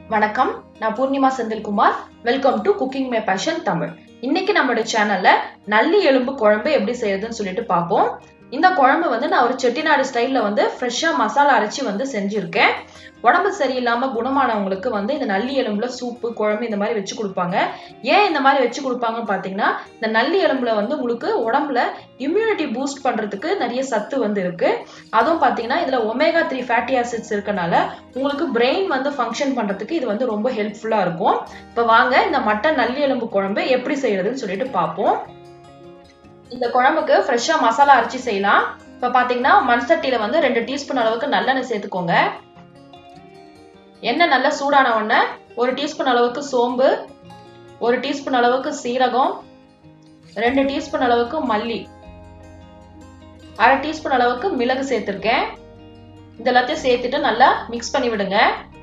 வணக்கம் நான் Poornima Senthilkumar welcome to cooking my passion Tamil இன்னைக்கு நம்மளோட சேனல்ல நல்லி எலும்பு குழம்பு எப்படி செய்யறதுன்னு சொல்லிட்டு பார்ப்போம் இந்த குழம்பு வந்து நான் ஒரு செட்டிநாடு ஸ்டைல்ல வந்து ஃப்ரெஷ்ஷா மசாலா அரைச்சி வந்து செஞ்சிருக்கேன் உடம்பு சரியில்லாம குணமானவங்களுக்கு வந்து இந்த நல்லி எலும்புல சூப்பு குழம்பு இந்த மாதிரி வச்சு கொடுப்பாங்க ஏன் இந்த மாதிரி வச்சு கொடுப்பாங்கன்னு பாத்தீங்கன்னா இந்த நல்லி எலும்புல வந்து உங்களுக்கு உடம்புல இம்யூனிட்டி பூஸ்ட் பண்றதுக்கு நிறைய சத்து வந்து இருக்கு அதுவும் பாத்தீங்கன்னா இதுல ஒமேகா த்ரீ ஃபேட்டி ஆசிட்ஸ் இருக்கனால உங்களுக்கு பிரெயின் வந்து ஃபங்க்ஷன் பண்றதுக்கு இது வந்து ரொம்ப ஹெல்ப்ஃபுல்லா இருக்கும் இப்போ வாங்க இந்த மட்டன் நல்லி எலும்பு குழம்பு எப்படி செய்யறதுன்னு சொல்லிட்டு பார்ப்போம் இந்த குழம்புக்கு ஃப்ரெஷ்ஷா மசாலா அரைச்சி செய்யலாம் இப்போ பாத்தீங்கன்னா மண் சட்டியில வந்து ரெண்டு டீஸ்பூன் அளவுக்கு நல்லெண்ணெய் சேர்த்துக்கோங்க எண்ணெய் நல்லா சூடான உடனே ஒரு டீஸ்பூன் அளவுக்கு சோம்பு ஒரு டீஸ்பூன் அளவுக்கு சீரகம் ரெண்டு டீஸ்பூன் அளவுக்கு மல்லி அரை டீஸ்பூன் அளவுக்கு மிளகு சேர்த்துருக்கேன் இது எல்லாத்தையும் சேர்த்துட்டு நல்லா மிக்ஸ் பண்ணி விடுங்க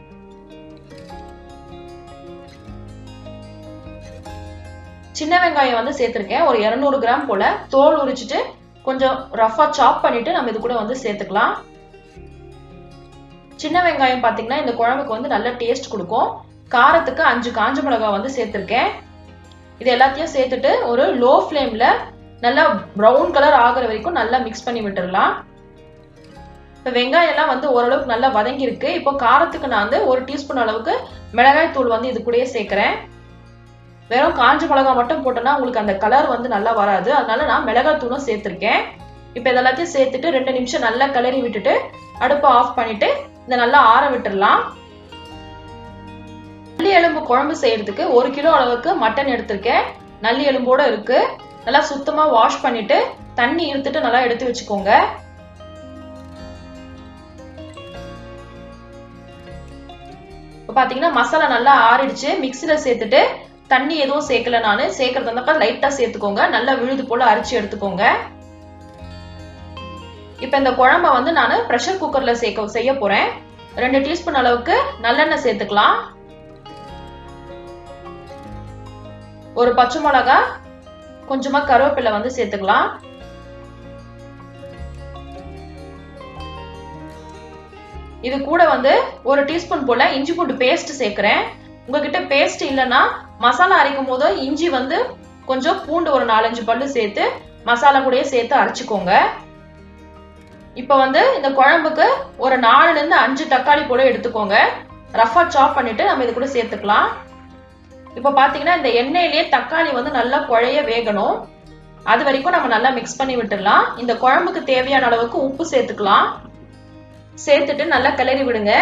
சின்ன வெங்காயம் வந்து சேர்த்துருக்கேன் ஒரு இரநூறு கிராம் போல தோல் உரிச்சிட்டு கொஞ்சம் ரஃபா சாப் பண்ணிட்டு நம்ம இது கூட வந்து சேர்த்துக்கலாம் சின்ன வெங்காயம் பார்த்தீங்கன்னா இந்த குழம்புக்கு வந்து நல்ல டேஸ்ட் கொடுக்கும் காரத்துக்கு அஞ்சு காஞ்ச மிளகாய் வந்து சேர்த்துருக்கேன் இது எல்லாத்தையும் சேர்த்துட்டு ஒரு லோ ஃப்ளேம்ல நல்லா ப்ரௌன் கலர் ஆகுற வரைக்கும் நல்லா மிக்ஸ் பண்ணி விட்டுடலாம் இப்போ வெங்காயம் எல்லாம் வந்து ஓரளவுக்கு நல்லா வதங்கியிருக்கு இப்போ காரத்துக்கு நான் வந்து ஒரு டீஸ்பூன் அளவுக்கு மிளகாய் தூள் வந்து இது கூடயே சேர்க்குறேன் வெறும் காஞ்ச மிளகாய் மட்டும் போட்டோன்னா உங்களுக்கு அந்த கலர் வந்து நல்லா வராது அதனால நான் மிளகாய் தூளும் சேர்த்துருக்கேன் இப்போ இதெல்லாத்தையும் சேர்த்துட்டு ரெண்டு நிமிஷம் நல்லா கிளறி விட்டுட்டு அடுப்பை ஆஃப் பண்ணிட்டு இதை நல்லா ஆற விட்டுடலாம் நல்லி எலும்பு குழம்பு செய்யறதுக்கு ஒரு கிலோ அளவுக்கு மட்டன் எடுத்திருக்கேன் நல்லி எலும்போட இருக்கு நல்லா சுத்தமா வாஷ் பண்ணிட்டு தண்ணி இழுத்துட்டு நல்லா எடுத்து வச்சுக்கோங்க இப்போ பார்த்தீங்கன்னா மசாலா நல்லா ஆறிடுச்சு மிக்சியில் சேர்த்துட்டு தண்ணி எதுவும் சேர்க்கல நான் சேர்க்கறது வந்தப்ப லைட்டாக சேர்த்துக்கோங்க நல்லா விழுது போல அரிச்சு எடுத்துக்கோங்க இப்போ இந்த குழம்ப வந்து நான் ப்ரெஷர் குக்கரில் சேர்க்க செய்ய போகிறேன் ரெண்டு டீஸ்பூன் அளவுக்கு நல்லெண்ணெய் சேர்த்துக்கலாம் ஒரு பச்சை மிளகா கொஞ்சமா கருவேப்பிலை வந்து சேர்த்துக்கலாம் இது கூட வந்து ஒரு டீஸ்பூன் போல இஞ்சி பூண்டு பேஸ்ட் சேர்க்கிறேன் உங்ககிட்ட பேஸ்ட் இல்லைன்னா மசாலா அரைக்கும் போது இஞ்சி வந்து கொஞ்சம் பூண்டு ஒரு நாலஞ்சு பல்லு சேர்த்து மசாலா கூடயே சேர்த்து அரைச்சிக்கோங்க இப்போ வந்து இந்த குழம்புக்கு ஒரு நாலுல இருந்து அஞ்சு தக்காளி போல எடுத்துக்கோங்க ரஃபா சாப் பண்ணிட்டு நம்ம இது கூட சேர்த்துக்கலாம் இப்போ பார்த்தீங்கன்னா இந்த எண்ணெயிலேயே தக்காளி வந்து நல்லா குழைய வேகணும் அது வரைக்கும் நம்ம நல்லா மிக்ஸ் பண்ணி விட்டுடலாம் இந்த குழம்புக்கு தேவையான அளவுக்கு உப்பு சேர்த்துக்கலாம் சேர்த்துட்டு நல்லா கிளறி விடுங்க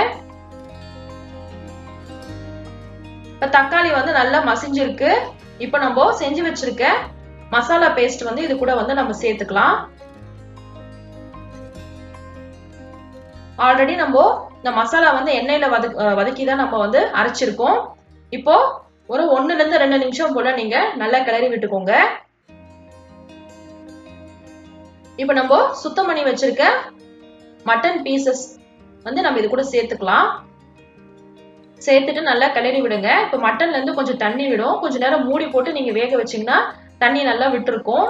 இப்போ தக்காளி வந்து நல்லா மசிஞ்சிருக்கு இப்போ நம்ம செஞ்சு வச்சிருக்க மசாலா பேஸ்ட் வந்து இது கூட வந்து நம்ம சேர்த்துக்கலாம் ஆல்ரெடி நம்ம இந்த மசாலா வந்து எண்ணெயில வத வதக்கி தான் நம்ம வந்து அரைச்சிருக்கோம் இப்போ ஒரு ஒன்னுல இருந்து ரெண்டு நிமிஷம் போல நீங்க நல்லா கிளறி விட்டுக்கோங்க இப்போ நம்ம சுத்தம் பண்ணி வச்சிருக்க மட்டன் பீசஸ் வந்து நம்ம இது கூட சேர்த்துக்கலாம் சேர்த்துட்டு நல்லா கிளறி விடுங்க இப்போ மட்டன்ல இருந்து கொஞ்சம் தண்ணி விடும் கொஞ்ச நேரம் மூடி போட்டு நீங்க வேக வச்சீங்கன்னா தண்ணி நல்லா விட்டுருக்கும்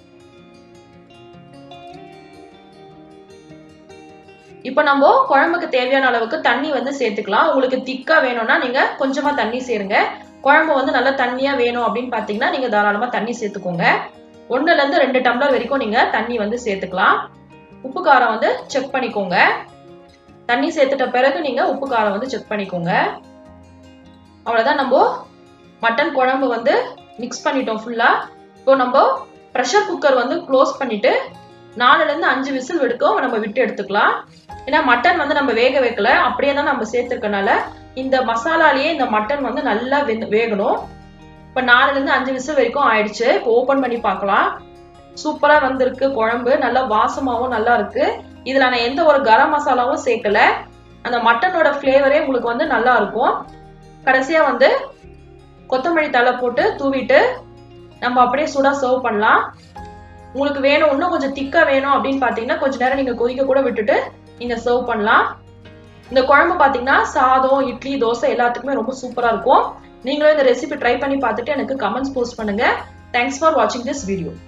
இப்போ நம்ம குழம்புக்கு தேவையான அளவுக்கு தண்ணி வந்து சேர்த்துக்கலாம் உங்களுக்கு திக்கா வேணும்னா நீங்க கொஞ்சமா தண்ணி சேருங்க குழம்பு வந்து நல்லா தண்ணியா வேணும் அப்படின்னு பாத்தீங்கன்னா நீங்க தாராளமா தண்ணி சேர்த்துக்கோங்க ஒன்னுல இருந்து ரெண்டு டம்ளர் வரைக்கும் நீங்க தண்ணி வந்து சேர்த்துக்கலாம் உப்பு காரம் வந்து செக் பண்ணிக்கோங்க தண்ணி சேர்த்துட்ட பிறகு நீங்க உப்பு காரம் வந்து செக் பண்ணிக்கோங்க அவ்வளவுதான் நம்ம மட்டன் குழம்பு வந்து மிக்ஸ் பண்ணிட்டோம் ஃபுல்லா இப்போ நம்ம ப்ரெஷர் குக்கர் வந்து க்ளோஸ் பண்ணிட்டு நாலுல இருந்து அஞ்சு விசில் வெடுக்கும் நம்ம விட்டு எடுத்துக்கலாம் ஏன்னா மட்டன் வந்து நம்ம வேக வைக்கல அப்படியே தான் நம்ம சேர்த்துருக்கனால இந்த மசாலாலேயே இந்த மட்டன் வந்து நல்லா வேகணும் இப்போ நாலுல இருந்து அஞ்சு விசில் வரைக்கும் ஆயிடுச்சு இப்போ ஓப்பன் பண்ணி பார்க்கலாம் சூப்பரா வந்திருக்கு குழம்பு நல்லா வாசமாவும் நல்லா இருக்கு இதுல நான் எந்த ஒரு கரம் மசாலாவும் சேர்க்கல அந்த மட்டனோட ஃப்ளேவரே உங்களுக்கு வந்து நல்லா இருக்கும் கடைசியா வந்து கொத்தமல்லி தலை போட்டு தூவிட்டு நம்ம அப்படியே சூடா சர்வ் பண்ணலாம் உங்களுக்கு வேணும் இன்னும் கொஞ்சம் திக்கா வேணும் அப்படின்னு பாத்தீங்கன்னா கொஞ்ச நேரம் நீங்க கொதிக்க கூட விட்டுட்டு நீங்க சர்வ் பண்ணலாம் இந்த குழம்பு பாத்தீங்கன்னா சாதம் இட்லி தோசை எல்லாத்துக்குமே ரொம்ப சூப்பரா இருக்கும் நீங்களும் இந்த ரெசிபி ட்ரை பண்ணி பார்த்துட்டு எனக்கு கமெண்ட்ஸ் போஸ்ட் பண்ணுங்க தேங்க்ஸ் ஃபார் வாட்சிங் திஸ் வீடியோ